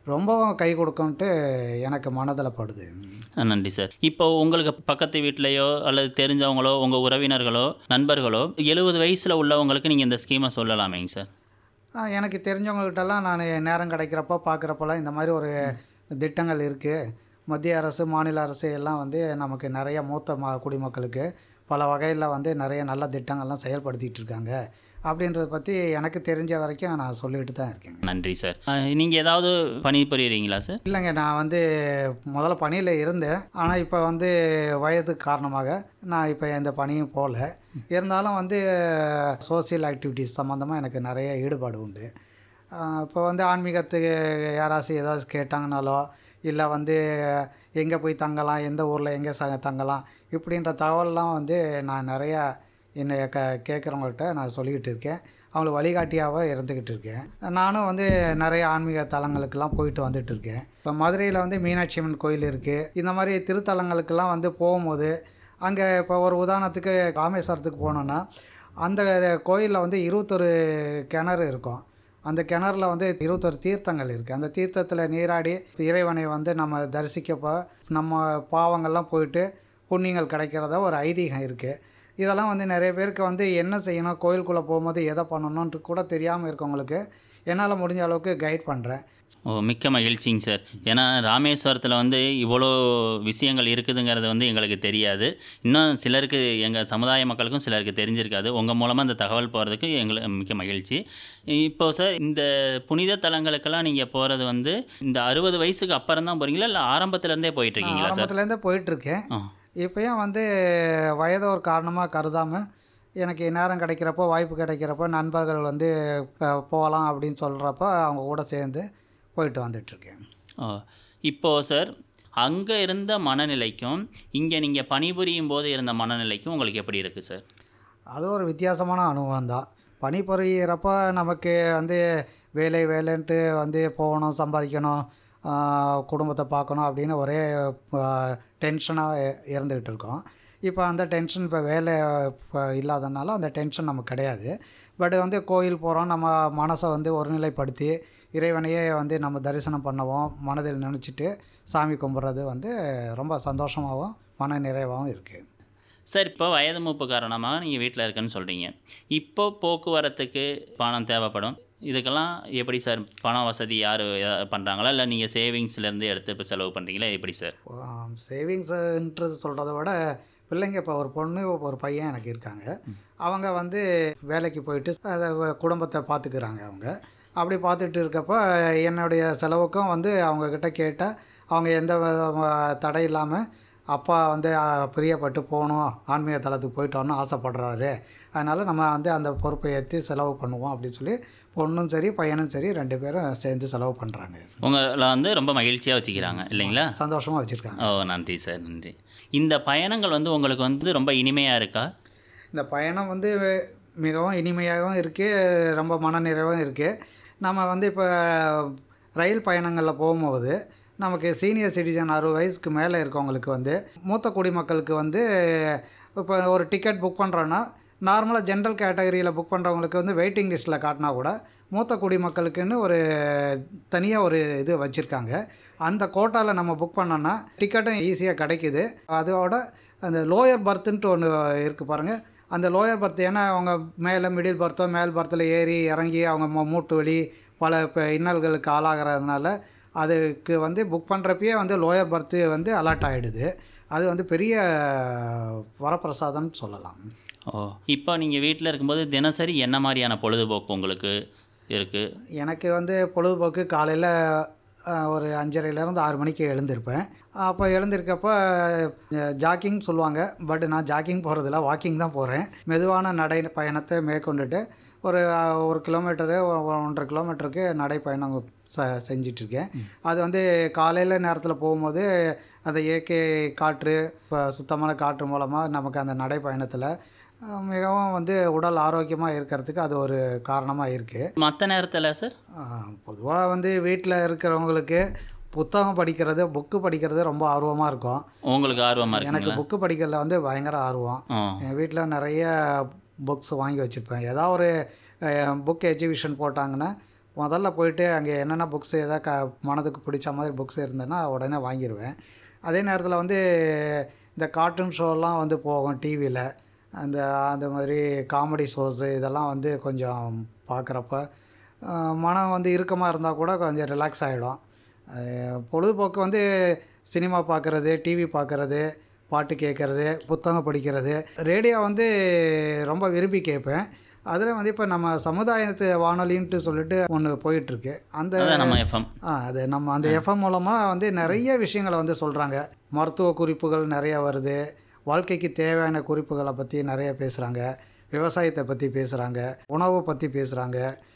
ரொம்பவும் கை கொடுக்கும்ட்டு எனக்கு மனதில் படுது ஆ, நன்றி சார் இப்போ உங்களுக்கு பக்கத்து வீட்லேயோ அல்லது தெரிஞ்சவங்களோ உங்கள் உறவினர்களோ நண்பர்களோ எழுபது வயசில் உள்ளவங்களுக்கு நீங்கள் இந்த ஸ்கீமை சொல்லலாமேங்க சார் ஆ, எனக்கு தெரிஞ்சவங்கள்ட்டெல்லாம் நான் நேரம் கிடைக்கிறப்போ பார்க்குறப்பெல்லாம் இந்த மாதிரி ஒரு திட்டங்கள் இருக்குது மத்திய அரசு மாநில அரசு எல்லாம் வந்து நமக்கு நிறைய மூத்த ம குடிமக்களுக்கு பல வகையில் வந்து நிறைய நல்ல திட்டங்கள்லாம் செயல்படுத்திகிட்டு இருக்காங்க அப்படின்றத பற்றி எனக்கு தெரிஞ்ச வரைக்கும் நான் சொல்லிட்டு தான் இருக்கேன் நன்றி சார் நீங்கள் ஏதாவது பணி புரியுறீங்களா சார் இல்லைங்க நான் வந்து முதல்ல பணியில் இருந்தேன் ஆனால் இப்போ வந்து வயது காரணமாக நான் இப்போ எந்த பணியும் போகல இருந்தாலும் வந்து சோசியல் ஆக்டிவிட்டீஸ் சம்மந்தமாக எனக்கு நிறைய ஈடுபாடு உண்டு ஆஹ் இப்போ வந்து ஆன்மீகத்துக்கு யாராச்சும் ஏதாவது கேட்டாங்கனாலோ இல்லை வந்து எங்கே போய் தங்கலாம் எந்த ஊரில் எங்கே ச தங்கலாம் இப்படின்ற தகவல்லாம் வந்து நான் நிறையா என்னை க கேட்குறவங்கள்ட்ட நான் சொல்லிக்கிட்டு இருக்கேன் அவங்களுக்கு வழிகாட்டியாகவும் இருந்துக்கிட்டு இருக்கேன் நானும் வந்து நிறைய ஆன்மீக தலங்களுக்கெல்லாம் போயிட்டு வந்துட்டு இருக்கேன் இப்போ மதுரையில் வந்து மீனாட்சி அம்மன் கோயில் இருக்குது இந்த மாதிரி திருத்தலங்களுக்கெல்லாம் வந்து போகும்போது அங்கே இப்போ ஒரு உதாரணத்துக்கு ராமேஸ்வரத்துக்கு போனோன்னா அந்த கோயிலில் வந்து இருபத்தொரு கிணறு இருக்கும் அந்த கிணறுல வந்து இருபத்தொரு தீர்த்தங்கள் இருக்குது அந்த தீர்த்தத்தில் நீராடி இறைவனை வந்து நம்ம தரிசிக்கப்போ நம்ம பாவங்கள்லாம் போயிட்டு புண்ணியங்கள் கிடைக்கிறதா ஒரு ஐதீகம் இருக்குது இதெல்லாம் வந்து நிறைய பேருக்கு வந்து என்ன செய்யணும் கோயிலுக்குள்ளே போகும்போது எதை பண்ணணுன்ட்டு கூட தெரியாமல் இருக்கவங்களுக்கு என்னால் முடிஞ்ச அளவுக்கு கைட் பண்ணுறேன் ஓ மிக்க மகிழ்ச்சிங்க சார் ஏன்னா ராமேஸ்வரத்தில் வந்து இவ்வளோ விஷயங்கள் இருக்குதுங்கிறது வந்து எங்களுக்கு தெரியாது இன்னும் சிலருக்கு எங்கள் சமுதாய மக்களுக்கும் சிலருக்கு தெரிஞ்சிருக்காது உங்கள் மூலமாக இந்த தகவல் போகிறதுக்கு எங்களுக்கு மிக்க மகிழ்ச்சி இப்போ சார் இந்த புனித தலங்களுக்கெல்லாம் நீங்கள் போகிறது வந்து இந்த அறுபது வயசுக்கு அப்புறம் தான் போகிறீங்களா இல்லை ஆரம்பத்துலேருந்தே போயிட்டுருக்கீங்களா சார் ஆரம்பத்துலேருந்தே போயிட்டுருக்கேன் ஆ இப்போயும் வந்து வயதை ஒரு காரணமாக கருதாமல் எனக்கு நேரம் கிடைக்கிறப்போ வாய்ப்பு கிடைக்கிறப்போ நண்பர்கள் வந்து அஹ், போகலாம் அப்படின்னு சொல்கிறப்ப அவங்க கூட சேர்ந்து போயிட்டு வந்துட்டுருக்கேன் ஓ இப்போது சார் அங்கே இருந்த மனநிலைக்கும் இங்கே நீங்கள் பணிபுரியும் போது இருந்த மனநிலைக்கும் உங்களுக்கு எப்படி இருக்குது சார் அது ஒரு வித்தியாசமான அனுபவம் தான் பணிபுரியிறப்ப நமக்கு வந்து வேலை வேலைன்ட்டு வந்து போகணும் சம்பாதிக்கணும் ஆஹ், குடும்பத்தை பார்க்கணும் அப்படின்னு ஒரே டென்ஷனாக இருந்துக்கிட்டு இருக்கோம் இப்போ அந்த டென்ஷன் இப்போ வேலை இப்போ இல்லாதனால அந்த டென்ஷன் நமக்கு கிடையாது பட் வந்து கோயில் போகிறோம் நம்ம மனசை வந்து ஒருநிலைப்படுத்தி இறைவனையே வந்து நம்ம தரிசனம் பண்ணவும் மனதில் நினச்சிட்டு சாமி கும்பிட்றது வந்து ரொம்ப சந்தோஷமாகவும் மன நிறைவாகவும் இருக்குது சார் இப்போ வயது மூப்பு காரணமாக நீங்கள் வீட்டில் இருக்குன்னு சொல்கிறீங்க இப்போ போக்குவரத்துக்கு பணம் தேவைப்படும் இதுக்கெல்லாம் எப்படி சார் பண வசதி யார் பண்ணுறாங்களா இல்லை நீங்கள் சேவிங்ஸ்லேருந்து எடுத்து இப்போ செலவு பண்ணுறீங்களா எப்படி சார் சேவிங்ஸுன்றது சொல்கிறத விட பிள்ளைங்க இப்போ ஒரு பொண்ணு ஒரு பையன் எனக்கு இருக்காங்க அவங்க வந்து வேலைக்கு போயிட்டு அதை வ- குடும்பத்தை பார்த்துக்கிறாங்க அவங்க அப்படி பார்த்துட்டு இருக்கப்போ என்னுடைய செலவுக்கும் வந்து அவங்கக்கிட்ட கேட்டால் அவங்க எந்த வித தடை இல்லாமல் அப்பா வந்து ஆ, பிரியப்பட்டு போகணும் ஆன்மீக தலத்துக்கு போயிட்டு வரணும் ஆசைப்படுறாரு அதனால் நம்ம வந்து அந்த பொறுப்பை ஏற்றி செலவு பண்ணுவோம் அப்படின்னு சொல்லி பொண்ணும் சரி பையனும் சரி ரெண்டு பேரும் சேர்ந்து செலவு பண்ணுறாங்க உங்களை வந்து ரொம்ப மகிழ்ச்சியாக வச்சுக்கிறாங்க இல்லைங்களா சந்தோஷமாக வச்சுருக்காங்க ஓ நன்றி சார் நன்றி இந்த பயணங்கள் வந்து உங்களுக்கு வந்து ரொம்ப இனிமையாக இருக்கா இந்த பயணம் வந்து மிகவும் இனிமையாகவும் இருக்குது ரொம்ப மனநிறைவாகவும் இருக்குது நம்ம வந்து இப்போ ரயில் பயணங்களில் போகும்போது நமக்கு சீனியர் சிட்டிசன் அறுபது வயசுக்கு மேலே இருக்கவங்களுக்கு வந்து மூத்த குடிமக்களுக்கு வந்து இப்போ ஒரு டிக்கெட் புக் பண்ணுறோன்னா நார்மலாக ஜென்ரல் கேட்டகரியில் புக் பண்ணுறவங்களுக்கு வந்து வெயிட்டிங் லிஸ்ட்டில் காட்டினா கூட மூத்த குடிமக்களுக்குன்னு ஒரு தனியாக ஒரு இது வச்சுருக்காங்க அந்த கோட்டாவில் நம்ம புக் பண்ணோன்னா டிக்கெட்டும் ஈஸியாக கிடைக்குது அதோட அந்த லோயர் பர்த்துன்ட்டு ஒன்று இருக்குது பாருங்கள் அந்த லோயர் பர்த் ஏன்னா அவங்க மேலே மிடில் பர்த்தோ மேல் பர்த்தில் ஏறி இறங்கி அவங்க மு- மூட்டு வலி பல இப்போ இன்னல்களுக்கு ஆளாகிறதுனால அதுக்கு வந்து புக் பண்ணுறப்பயே வந்து லோயர் பர்த்து வந்து அலர்ட் ஆகிடுது அது வந்து பெரிய வரப்பிரசாதம்னு சொல்லலாம் ஓ இப்போ நீங்கள் வீட்டில் இருக்கும்போது தினசரி என்ன மாதிரியான பொழுதுபோக்கு உங்களுக்கு இருக்குது எனக்கு வந்து பொழுதுபோக்கு காலையில் ஒரு அஞ்சரைலேருந்து ஆறு மணிக்கு எழுந்திருப்பேன் அப்போ எழுந்திருக்கப்போ ஜாக்கிங் சொல்லுவாங்க பட் நான் ஜாக்கிங் போகிறதில்ல வாக்கிங் தான் போகிறேன் மெதுவான நடை பயணத்தை மேற்கொண்டுட்டு ஒரு அஹ், ஒரு கிலோமீட்டரு ஒ- ஒன்றரை கிலோமீட்டருக்கு நடைப்பயணம் ச செஞ்சிட்ருக்கேன் அது வந்து காலையில் நேரத்தில் போகும்போது அந்த இயற்கை காற்று இப்போ சுத்தமான காற்று மூலமாக நமக்கு அந்த நடைப்பயணத்தில் அஹ், மிகவும் வந்து உடல் ஆரோக்கியமாக இருக்கிறதுக்கு அது ஒரு காரணமாக இருக்குது மற்ற நேரத்தில் சார் பொதுவாக வந்து வீட்டில் இருக்கிறவங்களுக்கு புத்தகம் படிக்கிறது புக்கு படிக்கிறது ரொம்ப ஆர்வமாக இருக்கும் உங்களுக்கு ஆர்வமாக எனக்கு இருக்குங்களா புக்கு படிக்கிறதுல வந்து பயங்கர ஆர்வம் ஆ என் வீட்டில் நிறைய புக்ஸ் வாங்கி வச்சுருப்பேன் ஏதாவது ஒரு புக் எக்ஸிபிஷன் போட்டாங்கன்னா முதல்ல போயிட்டு அங்கே என்னென்ன புக்ஸ் எதாவது க மனதுக்கு பிடிச்ச மாதிரி புக்ஸ் இருந்ததுன்னா உடனே வாங்கிடுவேன் அதே நேரத்தில் வந்து இந்த கார்ட்டூன் ஷோலாம் வந்து போகும் டிவியில் அந்த அந்த மாதிரி காமெடி ஷோஸு இதெல்லாம் வந்து கொஞ்சம் பார்க்குறப்ப மனம் வந்து இறுக்கமாக இருந்தால் கூட கொஞ்சம் ரிலாக்ஸ் ஆகிடும் பொழுதுபோக்கு வந்து சினிமா பார்க்குறது டிவி பார்க்குறது பாட்டு கேட்குறது புத்தகம் படிக்கிறது ரேடியோ வந்து ரொம்ப விரும்பி கேட்பேன் அதில் வந்து இப்போ நம்ம சமுதாயத்து வானொலின்ட்டு சொல்லிட்டு ஒன்று போயிட்டுருக்கு அந்த அதான் நம்ம எஃப்எம் ஆ அது நம்ம அந்த எஃப்எம் மூலமாக வந்து நிறைய விஷயங்களை வந்து சொல்கிறாங்க மருத்துவ குறிப்புகள் நிறைய வருது வாழ்க்கைக்கு தேவையான குறிப்புகளை பற்றி நிறைய பேசுகிறாங்க விவசாயத்தை பற்றி பேசுகிறாங்க உணவை பற்றி பேசுகிறாங்க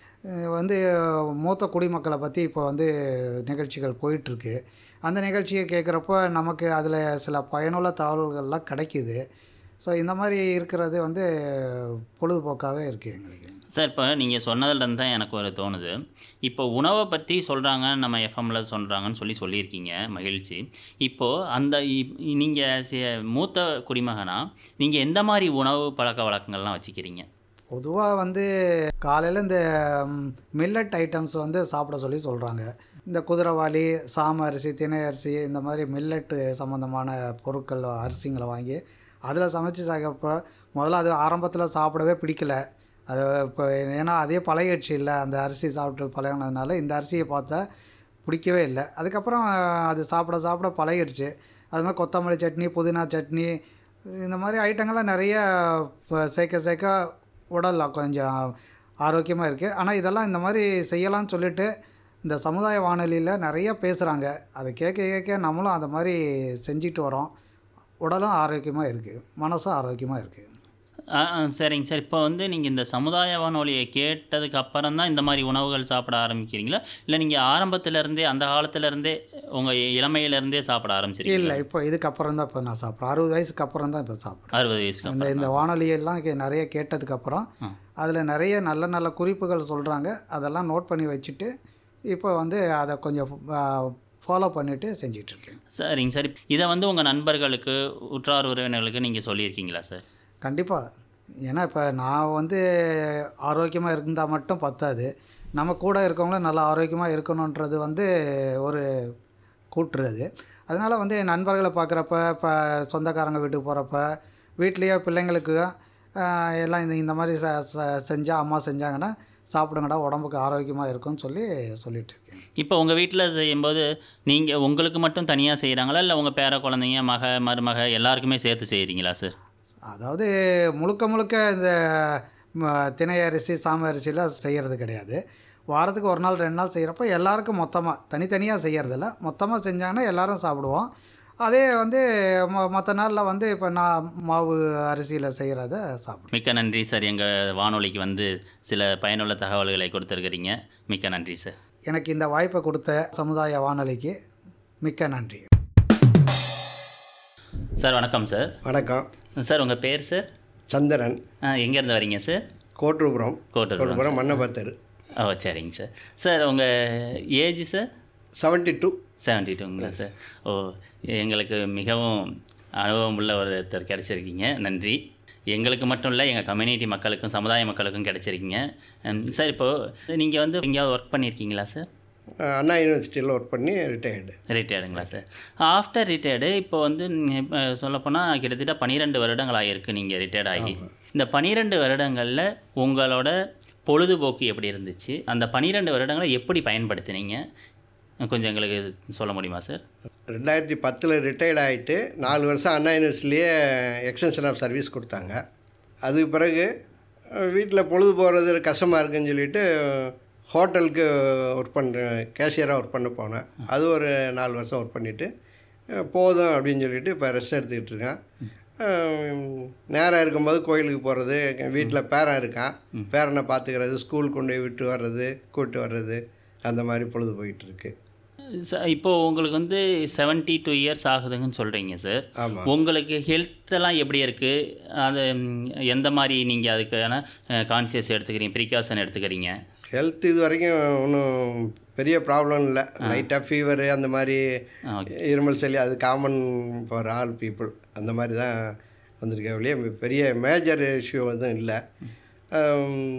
வந்து மூத்த குடிமக்களை பற்றி இப்போ வந்து நிகழ்ச்சிகள் போயிட்டுருக்கு அந்த நிகழ்ச்சியை கேட்குறப்ப நமக்கு அதில் சில பயனுள்ள தகவல்கள்லாம் கிடைக்கிது ஸோ இந்த மாதிரி இருக்கிறது வந்து பொழுதுபோக்காகவே இருக்குது எங்களுக்கு சார் இப்போ நீங்கள் சொன்னதுலேருந்து தான் எனக்கு ஒரு தோணுது இப்போ உணவை பற்றி சொல்கிறாங்க நம்ம எஃப்எம்ல சொல்கிறாங்கன்னு சொல்லி சொல்லியிருக்கீங்க மகிழ்ச்சி இப்போது அந்த நீங்கள் மூத்த குடிமகனா நீங்கள் எந்த மாதிரி உணவு பழக்க வழக்கங்கள்லாம் வச்சுக்கிறீங்க பொதுவாக வந்து காலையில் இந்த மில்லட் ஐட்டம்ஸ் வந்து சாப்பிட சொல்லி சொல்கிறாங்க இந்த குதிரைவாளி சாம அரிசி திணை அரிசி இந்த மாதிரி மில்லட்டு சம்மந்தமான பொருட்கள் அரிசிங்களை வாங்கி அதில் சமைச்சு சாப்பிட்றப்ப முதல்ல அது ஆரம்பத்தில் சாப்பிடவே பிடிக்கல அது இப்போ ஏன்னா அதே பழையட்சி இல்லை அந்த அரிசி சாப்பிட்டு பழகினதுனால இந்த அரிசியை பார்த்தா பிடிக்கவே இல்லை அதுக்கப்புறம் அது சாப்பிட சாப்பிட பழகிடுச்சு அது மாதிரி கொத்தமல்லி சட்னி புதினா சட்னி இந்த மாதிரி ஐட்டங்கள்லாம் நிறைய இப்போ சேர்க்க சேர்க்க உடல் கொஞ்சம் ஆரோக்கியமாக இருக்குது ஆனால் இதெல்லாம் இந்த மாதிரி செய்யலாம்னு சொல்லிட்டு இந்த சமுதாய வானொலியில் நிறைய பேசுகிறாங்க அதை கேட்க கேட்க நம்மளும் அந்த மாதிரி செஞ்சுட்டு வரோம் உடலும் ஆரோக்கியமாக இருக்குது மனசும் ஆரோக்கியமாக இருக்குது ஆ ஆ, சரிங்க சார் இப்போ வந்து நீங்கள் இந்த சமுதாய வானொலியை கேட்டதுக்கு அப்புறம் தான் இந்த மாதிரி உணவுகள் சாப்பிட ஆரம்பிக்கிறீங்களா இல்லை நீங்கள் ஆரம்பத்திலேருந்தே அந்த காலத்துலேருந்தே உங்கள் இளமையிலேருந்தே சாப்பிட ஆரம்பிச்சிருக்கீங்களா இல்லை இப்போ இதுக்கப்புறம் தான் இப்போ நான் சாப்பிட்றேன் அறுபது வயசுக்கு அப்புறம் தான் இப்போ சாப்பிட்றேன் அறுபது வயசுக்கு இந்த இந்த வானொலியெல்லாம் கே- நிறைய கேட்டதுக்கப்புறம் அதில் நிறைய நல்ல நல்ல குறிப்புகள் சொல்கிறாங்க அதெல்லாம் நோட் பண்ணி வச்சுட்டு இப்போ வந்து அதை கொஞ்சம் ஃபாலோ பண்ணிவிட்டு செஞ்சிட்ருக்கேன் சரிங்க சார் இதை வந்து உங்கள் நண்பர்களுக்கு உற்றார் உறவினர்களுக்கு நீங்கள் சொல்லியிருக்கீங்களா சார் கண்டிப்பாக ஏன்னா இப்போ நான் வந்து ஆரோக்கியமாக இருந்தால் மட்டும் பத்தாது நம்ம கூட இருக்கவங்களும் நல்லா ஆரோக்கியமாக இருக்கணுன்றது வந்து ஒரு கூட்டுறது அதனால் வந்து என் நண்பர்களை பார்க்குறப்ப இப்போ சொந்தக்காரங்க வீட்டுக்கு போகிறப்ப வீட்லேயே பிள்ளைங்களுக்கு ஆஹ், எல்லாம் இந்த இந்த மாதிரி ச ச- செஞ்சா அம்மா செஞ்சாங்கன்னா சாப்பிடுங்கடா உடம்புக்கு ஆரோக்கியமாக இருக்கும்னு சொல்லி சொல்லிட்டு இருக்கேன் இப்போ உங்கள் வீட்டில் செய்யும்போது நீங்கள் உங்களுக்கு மட்டும் தனியாக செய்கிறாங்களா இல்லை உங்கள் பேர குழந்தைங்க மக மருமக எல்லாருக்குமே சேர்த்து செய்கிறீங்களா சார் அதாவது முழுக்க முழுக்க இந்த ம, திணை அரிசி சாம அரிசிலாம் செய்கிறது கிடையாது வாரத்துக்கு ஒரு நாள் ரெண்டு நாள் செய்கிறப்ப எல்லாருக்கும் மொத்தமாக தனித்தனியாக செய்கிறதில்ல மொத்தமாக செஞ்சாங்கன்னா எல்லாரும் சாப்பிடுவோம் அதே வந்து மொ மற்ற நாளில் வந்து இப்போ நான் மாவு அரிசியில் செய்கிறத சாப்பிடுவோம் மிக்க நன்றி சார் எங்கள் வானொலிக்கு வந்து சில பயனுள்ள தகவல்களை கொடுத்துருக்கிறீங்க மிக்க நன்றி சார் எனக்கு இந்த வாய்ப்பை கொடுத்த சமுதாய வானொலிக்கு மிக்க நன்றி சார் வணக்கம் சார் வணக்கம் சார் உங்கள் பேர் சார் சந்திரன் ஆ எங்கேருந்து வரீங்க சார் கோட்டூர்புரம் கோட்டூர் கோட்டூர்புரம் மன்னபத்தர் ஓ சரிங்க சார் சார் உங்கள் age sir seventy two seventy டூங்களா சார் ஓ எங்களுக்கு மிகவும் அனுபவம் உள்ள ஒருத்தர் கிடச்சிருக்கீங்க நன்றி எங்களுக்கு மட்டும் இல்லை எங்கள் கம்யூனிட்டி மக்களுக்கும் சமுதாய மக்களுக்கும் கிடச்சிருக்கீங்க ம், சார் இப்போது நீங்கள் வந்து எங்கேயாவது ஒர்க் பண்ணியிருக்கீங்களா சார் அண்ணா யூனிவர்சிட்டியில் ஒர்க் பண்ணி ரிட்டையர்டு ரிட்டையர்டுங்களா சார் ஆஃப்டர் ரிட்டையர்டு இப்போ வந்து இப்போ சொல்லப்போனால் கிட்டத்தட்ட பன்னிரெண்டு வருடங்கள் ஆகியிருக்கு நீங்கள் ரிட்டையர்ட் ஆகி இந்த பன்னிரெண்டு வருடங்களில் உங்களோட பொழுதுபோக்கு எப்படி இருந்துச்சு அந்த பன்னிரெண்டு வருடங்களை எப்படி பயன்படுத்தினீங்க கொஞ்சம் எங்களுக்கு சொல்ல முடியுமா சார் ரெண்டாயிரத்தி பத்தில் ரிட்டையர்ட் ஆகிட்டு நாலு வருஷம் அண்ணா யூனிவர்சிட்டிலேயே எக்ஸ்டென்ஷன் ஆஃப் சர்வீஸ் கொடுத்தாங்க அதுக்கு பிறகு வீட்டில் பொழுது போகிறது கஷ்டமாக இருக்குன்னு சொல்லிட்டு ஹோட்டலுக்கு ஒர்க் பண்ணுற கேஷியராக ஒர்க் பண்ண போனேன் அது ஒரு நாலு வருஷம் ஒர்க் பண்ணிவிட்டு போதும் அப்படின்னு சொல்லிட்டு இப்போ ரெஸ்ட் எடுத்துக்கிட்டு இருக்கேன் அஹ், நேரம் இருக்கும்போது கோயிலுக்கு போகிறது வீட்டில் பேரன் இருக்கான் பேரனை பார்த்துக்கிறது ஸ்கூல் கொண்டு போய் விட்டு வர்றது கூப்பிட்டு வர்றது அந்த மாதிரி பொழுது போயிட்டு இருக்கு ச- இப்போ உங்களுக்கு வந்து 72 டூ இயர்ஸ் ஆகுதுங்கன்னு சொல்கிறீங்க சார் ஆமாம் உங்களுக்கு ஹெல்த்தெல்லாம் எப்படி இருக்குது அது ம், எந்த மாதிரி நீங்கள் அதுக்கான கான்சியஸ் எடுத்துக்கிறீங்க ப்ரிகாஷன் எடுத்துக்கிறீங்க ஹெல்த் இது வரைக்கும் ஒன்றும் பெரிய ப்ராப்ளம் இல்லை லைட்டாக ஃபீவரு அந்த மாதிரி ஓகே இருமல் சளி அது காமன் ஃபார் ஆல் பீப்புள் அந்த மாதிரி தான் வந்திருக்கேன் வெளியே பெரிய மேஜர் இஷ்யூ எதுவும் இல்லை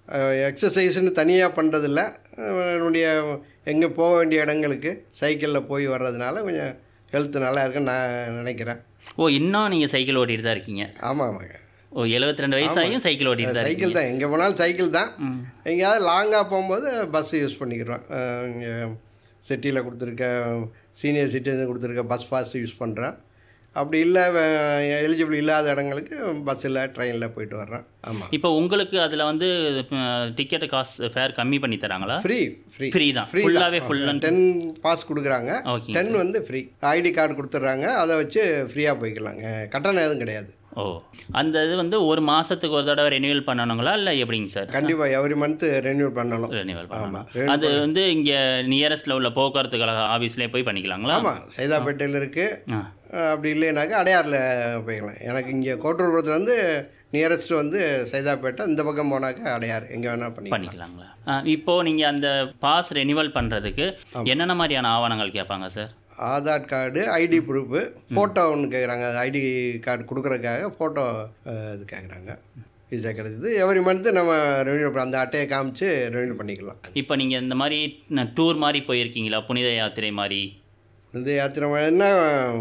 எக்ஸசைஸ்னு தனியாக பண்ணுறதில்ல என்னுடைய எங்கே போக வேண்டிய இடங்களுக்கு சைக்கிளில் போய் வர்றதுனால கொஞ்சம் ஹெல்த் நல்லா இருக்குன்னு நான் நினைக்கிறேன் ஓ இன்னும் நீங்கள் சைக்கிள் ஓட்டிட்டு தான் இருக்கீங்க ஆமாம் ஆமாங்க ஓ 72 ரெண்டு வயசாகியும் சைக்கிள் ஓட்டிட்டு தான் சைக்கிள் இருக்கீங்க தான் எங்கே போனாலும் சைக்கிள் தான் எங்கேயாவது லாங்காக போகும்போது பஸ் யூஸ் பண்ணிக்கிறோம் இங்கே சிட்டியில் கொடுத்துருக்க சீனியர் சிட்டிசன் கொடுத்துருக்க பஸ் பாஸ் யூஸ் பண்ணுறேன் அப்படி இல்லை எலிஜிபிள் இல்லாத இடங்களுக்கு பஸ்ஸில் ட்ரெயினில் போயிட்டு வர்றேன் ஆமாம் இப்போ உங்களுக்கு அதில் வந்து டிக்கெட் காசு ஃபேர் கம்மி பண்ணி தராங்களா ஃப்ரீ ஃப்ரீ ஃப்ரீ தான் ஃபுல்லாகவே ஃபுல் அண்ட் டென் பாஸ் கொடுக்குறாங்க ஓகேங்க டென் வந்து ஃப்ரீ ஐடி கார்டு கொடுத்துட்றாங்க அதை வச்சு ஃப்ரீயாக போய்க்கலாங்க கட்டணம் எதுவும் கிடையாது ஓ அந்த இது வந்து ஒரு மாதத்துக்கு ஒரு தடவை ரெனியூவல் பண்ணணுங்களா இல்லை எப்படிங்க சார் கண்டிப்பாக எவ்ரி மந்த் ரெனியூ பண்ணணும் ரெனியூவல் ஆமாம் பண்ணணும் அது வந்து இங்கே நியரஸ்ட்டில் உள்ள போக்குவரத்து கழக ஆஃபீஸ்லேயே போய் பண்ணிக்கலாங்களா ஆமாம் சைதாப்பேட்டையில் இருக்குது ஆ அப்படி இல்லைனாக்கா அடையாரில் போய்க்கலாம் எனக்கு இங்கே கோட்டூர்புரத்துலேருந்து நியரஸ்ட் வந்து சைதாப்பேட்டை இந்த பக்கம் போனாக்கா அடையார் எங்கே வேணால் பண்ணிக்கலாம் பண்ணிக்கலாங்களா ஆ, இப்போ நீங்கள் அந்த பாஸ் ரெனியூவல் பண்ணுறதுக்கு என்னென்ன மாதிரியான ஆவணங்கள் கேட்பாங்க sir Aadhaar card ID proof photo ஒன்று கேட்குறாங்க ஐடி கார்டு கொடுக்குறதுக்காக ஃபோட்டோ இது கேட்குறாங்க இது சேர்க்கறது எவ்ரி மந்த்து நம்ம ரெனியூ அந்த அட்டையை காமிச்சு ரெனியூ பண்ணிக்கலாம் இப்போ நீங்கள் இந்த மாதிரி டூர் மாதிரி போயிருக்கீங்களா புனித யாத்திரை மாதிரி இது யாத்திரை என்ன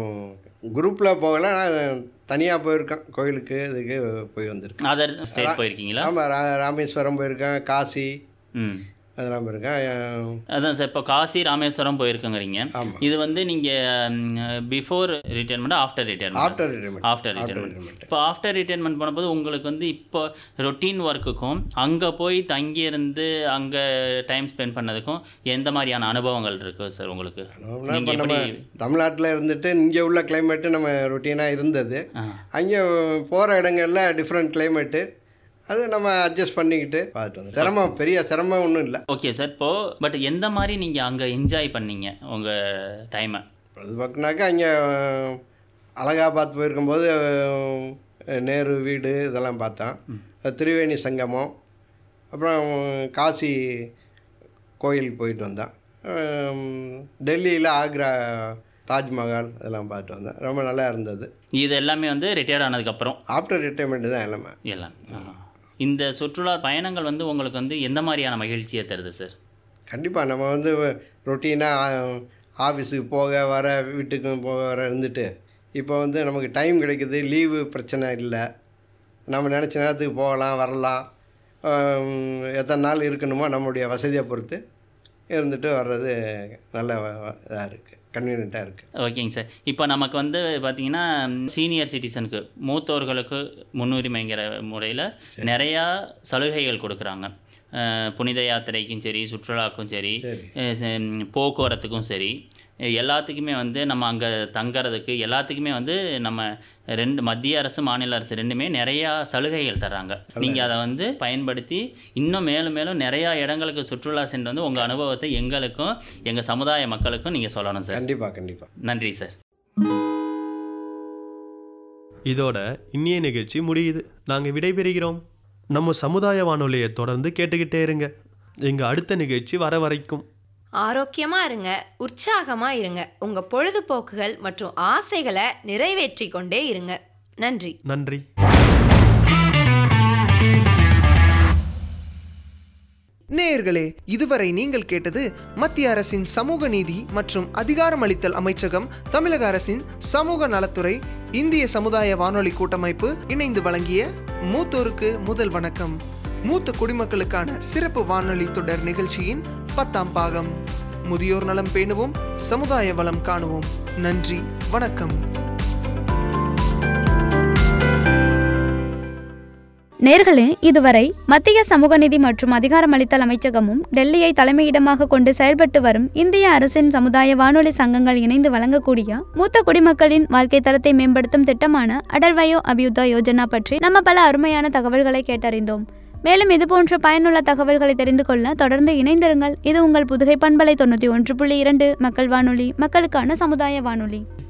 குரூப்பில் போகல நான் தனியாக போயிருக்கேன் கோயிலுக்கு இதுக்கு போய் வந்திருக்கேன் அதர் ஸ்டேட் போயிருக்கீங்களா ஆமாம் ரா ராமேஸ்வரம் போயிருக்கேன் காசி ம் அதெல்லாம் போயிருக்கேன் அஹ் அதான் சார் இப்போ காசி ராமேஸ்வரம் போயிருக்கங்கிறீங்க ஆமாம் இது வந்து நீங்கள் before retirement after retirement after retirement after retirement இப்போ ஆஃப்டர் ரிட்டைர்மெண்ட் பண்ணும்போது உங்களுக்கு வந்து இப்போ ரொட்டீன் ஒர்க்குக்கும் அங்கே போய் தங்கி இருந்து அங்கே டைம் ஸ்பெண்ட் பண்ணதுக்கும் எந்த மாதிரியான அனுபவங்கள் இருக்குது சார் உங்களுக்கு இப்போ நீங்கள் நம்ம எப்படி தமிழ்நாட்டில் இருந்துட்டு இங்கே உள்ள கிளைமேட்டு நம்ம ரொட்டீனாக இருந்தது ஆ. அங்கே போகிற இடங்கள்ல டிஃப்ரெண்ட் கிளைமேட்டு அது நம்ம அட்ஜஸ்ட் பண்ணிக்கிட்டு பார்த்துட்டு வந்தோம் சிரமம் பெரிய சிரமம் ஒன்றும் இல்லை ஓகே சார் இப்போது பட் எந்த மாதிரி நீங்கள் அங்கே என்ஜாய் பண்ணீங்க உங்கள் டைமை அது பார்க்கனாக்கா அங்கே அலகாபாத் போயிருக்கும்போது அஹ், நேரு வீடு இதெல்லாம் பார்த்தோம் திரிவேணி சங்கமம் அப்புறம் காசி கோயில் போயிட்டு வந்தோம் அஹ், டெல்லியில் ஆக்ரா தாஜ்மஹால் இதெல்லாம் பார்த்துட்டு வந்தேன் ரொம்ப நல்லா இருந்தது இது எல்லாமே வந்து ரிட்டையர்ட் ஆனதுக்கப்புறம் ஆஃப்டர் ரிட்டைர்மெண்ட் தான் எல்லாமே எல்லாம் ஆ. இந்த சுற்றுலா பயணங்கள் வந்து உங்களுக்கு வந்து எந்த மாதிரியான மகிழ்ச்சியை தருது சார் கண்டிப்பாக நம்ம வந்து ரொட்டீனாக ஆஃபீஸுக்கு போக வர வீட்டுக்கு போக வர இருந்துட்டு இப்போ வந்து நமக்கு டைம் கிடைக்குது லீவு பிரச்சனை இல்லை நம்ம நினச்ச நேரத்துக்கு போகலாம் வரலாம் ஆம், எத்தனை நாள் இருக்கணுமோ நம்மளுடைய வசதியை பொறுத்து இருந்துட்டு வர்றது நல்ல இதாக இருக்குது கன்வீனியண்ட்டாக இருக்குது ஓகேங்க சார் இப்போ நமக்கு வந்து பார்த்தீங்கன்னா சீனியர் சிட்டிசனுக்கு மூத்தோர்களுக்கு முன்னுரிமைங்கிற முறையில் நிறையா சலுகைகள் கொடுக்குறாங்க அஹ், புனித யாத்திரைக்கும் சரி சுற்றுலாக்கும் சரி சரி. அஹ், ச- போக்குவரத்துக்கும் சரி எல்லாத்துக்குமே வந்து நம்ம அங்கே தங்கறதுக்கு எல்லாத்துக்குமே வந்து நம்ம ரெண்டு மத்திய அரசு மாநில அரசு ரெண்டுமே நிறையா சலுகைகள் தர்றாங்க நீங்கள் அதை வந்து பயன்படுத்தி இன்னும் மேலும் மேலும் நிறையா இடங்களுக்கு சுற்றுலா சென்று வந்து உங்கள் அனுபவத்தை எங்களுக்கும் எங்கள் சமுதாய மக்களுக்கும் நீங்கள் சொல்லணும் சார் கண்டிப்பாக கண்டிப்பாக நன்றி சார் இதோட இன்னிய நிகழ்ச்சி முடியுது நாங்கள் விடைபெறுகிறோம் நம்ம சமுதாய வானொலியை தொடர்ந்து கேட்டுக்கிட்டே இருங்க எங்கள் அடுத்த நிகழ்ச்சி வர வரைக்கும் ஆரோக்கியமா இருங்க உற்சாகமா இருங்க உங்க பொழுதுபோக்குகள் மற்றும் ஆசைகளை நிறைவேற்றி கொண்டே இருங்க நன்றி நன்றி நேயர்களே இதுவரை நீங்கள் கேட்டது மத்திய அரசின் சமூக நீதி மற்றும் அதிகாரமளித்தல் அமைச்சகம் தமிழக அரசின் சமூக நலத்துறை இந்திய சமுதாய வானொலி கூட்டமைப்பு இணைந்து வழங்கிய மூத்தோருக்கு முதல் வணக்கம் மூத்த குடிமக்களுக்கான சிறப்பு வானொலி தொடர் நிகழ்ச்சியின் பத்தாம் பாகம் முதியோர் நலம் பேணுவோம் சமுதாய வளம் காணுவோம் நன்றி வணக்கம் நேர்களே இதுவரை மத்திய சமூக நீதி மற்றும் அதிகாரமளித்தல் அமைச்சகமும் டெல்லியை தலைமையிடமாக கொண்டு செயல்பட்டு வரும் இந்திய அரசின் சமுதாய வானொலி சங்கங்கள் இணைந்து வழங்கக்கூடிய மூத்த குடிமக்களின் வாழ்க்கை தரத்தை மேம்படுத்தும் திட்டமான அடல் வயோ அபியுதா யோஜனா பற்றி நம்ம பல அருமையான தகவல்களை கேட்டறிந்தோம் மேலும் இதுபோன்ற பயனுள்ள தகவல்களை தெரிந்து கொள்ள தொடர்ந்து இணைந்திருங்கள் இது உங்கள் புதுகை பண்பலை தொண்ணூற்றி ஒன்று புள்ளி இரண்டு மக்கள் வானொலி மக்களுக்கான சமுதாய வானொலி